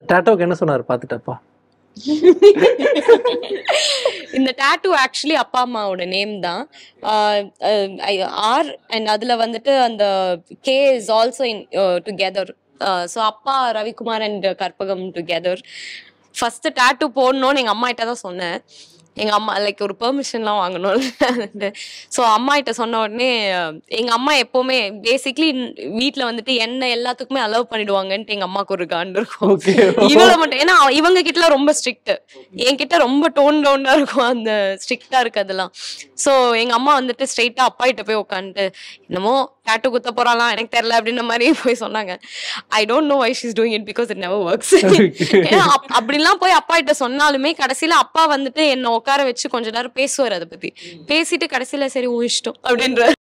டேட்டோக்கு என்ன சொன்னார் பார்த்துட்டப்பா இந்த டேட்டூ ஆக்சுவலி அப்பா அம்மாவோட நேம் தான் ஆர் அண்ட் அதுல வந்துட்டு அந்த K is also in together so அப்பா Ravikumar and Karpagam together first tattoo போடணும்னு எங்க அம்மா கிட்ட தான் சொன்னேன் எங்க அம்மா லைக் ஒரு பெர்மிஷன்லாம் வாங்கணும் ஸோ அம்மா கிட்ட சொன்ன உடனே அஹ், எங்க அம்மா எப்பவுமே பேசிக்லி வீட்ல வந்துட்டு என்ன எல்லாத்துக்குமே அலோவ் பண்ணிடுவாங்கன்ட்டு எங்க அம்மாவுக்கு ஒரு காண்டு இருக்கும் ஓகே இவள மட்டும் ஏன்னா அவ- இவங்க கிட்ட ரொம்ப ஸ்ட்ரிக்ட் என்கிட்ட ரொம்ப டோன் டவுனா இருக்கும் அந்த ஸ்ட்ரிக்டா இருக்கிறதெல்லாம் சோ எங்க அம்மா வந்துட்டு ஸ்ட்ரைட்டா அப்பா கிட்ட போய் உட்காந்துட்டு என்னமோ டேட்டு குத்த போறாளாம் எனக்கு தெரியல அப்படின்ற மாதிரி போய் சொன்னாங்க I don't know why she's doing it because it never works ஏன்னா அப்- அப்படிலாம் போய் அப்பா கிட்ட சொன்னாலுமே கடைசியில அப்பா வந்துட்டு என்ன உட்கார வச்சு கொஞ்ச நேரம் பேசுவார் அதை பத்தி பேசிட்டு கடைசியில சரி உன் இஷ்டம் அப்படின்ற